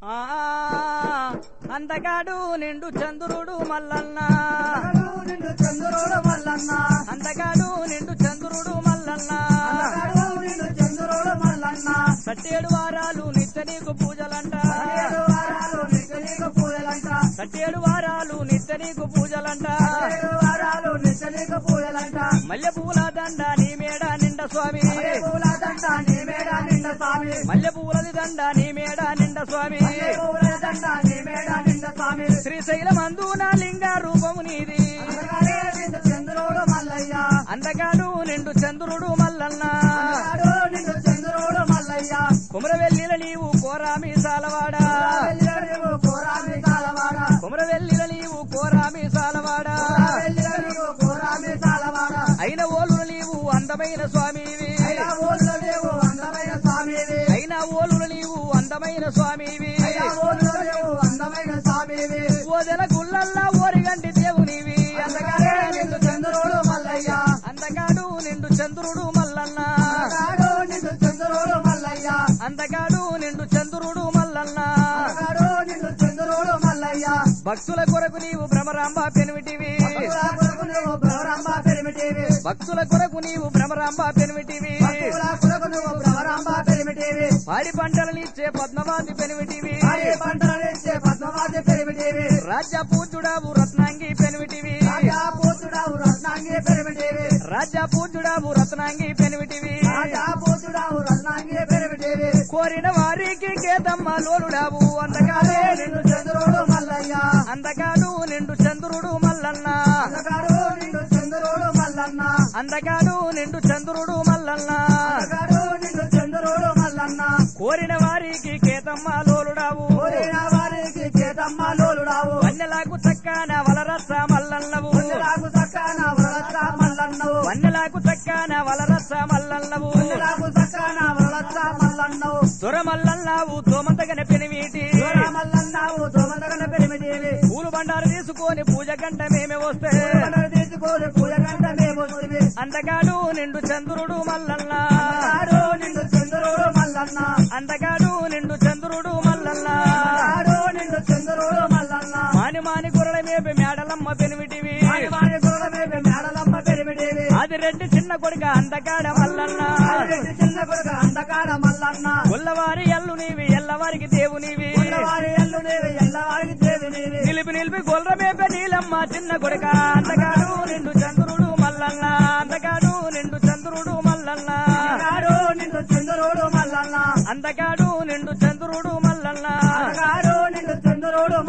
ఆ అందగాడు నిండు చంద్రుడు మల్లన్న అందగాడు నిండు చంద్రుడు మల్లన్న అందగాడు నిండు చంద్రుడు మల్లన్న అందగాడు నిండు చంద్రుడు మల్లన్న సట్టేడు వారాలు నిత్య నీకు పూజలంట ఏడు వారాలు నిత్య నీకు పూజలంట సట్టేడు వారాలు నిత్య నీకు పూజలంట ఏడు వారాలు నిత్య నీకు పూజలంట మల్లె పూల దండ నీ మేడ నిండ స్వామి మల్లె పూల దండ నీ మేడ నిండ స్వామి మల్లె పూలది దండ నీ మేడ నిండ స్వామి మల్లె పూల దండ నీ మేడ నిండ స్వామి శ్రీశైలమందున లింగ రూపము నీది అందగాడే నిండు చంద్రుడు మల్లయ్య అందగాడు నిండు చంద్రుడు మల్లన్న అందగాడు నిండు చంద్రుడు మల్లయ్య కుమరవెల్లిల నీవు కోరామి సాలవాడా వెళ్ళిరడివు కోరామి కాలవాడ కుమరవెల్లిల నీవు కోరామి సాలవాడా వెళ్ళిరడివు కోరామి కాలవాడ అయిన ఓలు నీవు అందమైన స్వామివి అయినా ఊళ్ళో లేవు అందమైన స్వామివి అయిన ఓలు నీవు అందమైన స్వామివి అయినా ఊళ్ళో లేవు అందమైన స్వామివి ఓదెల గుళ్ళల్లా ఓరిగంటి దేవునివి అందగాడే నిండు చంద్రుడు మల్లయ్య అందగాడు నిండు చంద్రుడు మల్లన్న అందగాడు నిండు చంద్రుడు మల్లయ్య అందగాడు నిండు చంద్రుడు మల్లన్న అందగాడు నిండు చంద్రుడు మల్లయ్య భక్తుల కొరకు నీవు భ్రమరాంబ పెనిమిటివి భక్తుల కొరకు నువ్వు భ్రమరాంబ పెరిమిటివి భక్తుల కొరకు నీవు భ్రమరాంబ పెనిమిటివి భక్తుల కొరకు నువ్వు భ్రమరాంబ పెరిమిటివి పాడి పంటలనిచ్చే పద్మవాది పెనిమిటివి పాడి పంటలనిచ్చే పద్మవాది పెరిమిటివి రాజ్య పూజుడావు రత్నాంగి పెనిమిటివి రాజా పూతుడావు రత్నాంగి పెరిమిటివి రాజ్య పూజుడావు రత్నాంగి పెనిమిటివి రాజా పూతుడావు రత్నాంగి పెరిమిటివి కోరిన వారికి కేతమ్మ లోలుడావు అందగాడే అందగాడే నిండు చంద్రుడు మల్లయ్య అందగాడు నిండు చంద్రుడు మల్లన్న అందగాడు నిండు చంద్రుడు మల్లన్న అందగాడు నిండు చంద్రుడు మల్లన్న అందగాడు నిండు చంద్రుడు మల్లన్న కోరిన వారికి కేతమ్మ లోలుడావు కోరిన వారికి చేతమ్మ లోలుడావు వన్నెలకు చక్కన వలరస మల్లన్నవు నాకు సక్కన వరలచ్చ మల్లన్నవు వన్నెలకు చక్కన వలరస మల్లన్నవు నాకు సక్కన వరలచ్చ మల్లన్నవు దొర మల్లన్నావు తోమంతగన పెనివీటి దూర మల్లన్నావు తోమదగన పెరిమిదేవి పూలు బండారు తీసుకొని పూజ గంట మేమే వస్తే పూలను తీసుకొని పూజ గంట మేము వస్తుంది అందగాడు నిండు చంద్రుడు మల్లన్న అందగాడు నిండు చంద్రుడు మల్లన్న అందగాడు నిండు చంద్రుడు మల్లన్న అందగాడు నిండు చంద్రుడు మల్లన్న మాని మాని గుర్రల మేపే మేడలమ్మ పెనివిటివి వాడి వాడి గురుల మీద మేడలమ్మ పెరిమిదేవి అది రెడ్డి చిన్న కొడుక అందగాడ మల్లన్న ఆదిరెడ్డి చిన్న కొడుకు అంధకార మల్లన్న ఉల్లవారి ఎల్లు నీవి ఎల్లవారికి దేవునివి ఉన్నవారి ఎల్లు నీవి ఎల్లవారికి దేవి నీవి నిలిపి నిలిపి గొల్ర మేపే నీలమ్మ చిన్న కొడుక అందగాడు నిండు చంద్రుడు మల్లన్న అందగాడు నిండు చంద్రుడు మల్లన్న అందగాడు నిండు చంద్రుడు మల్లన్న అందగాడు నిండు చంద్రుడు మల్లన్న అందగాడు నిండు చంద్రుడు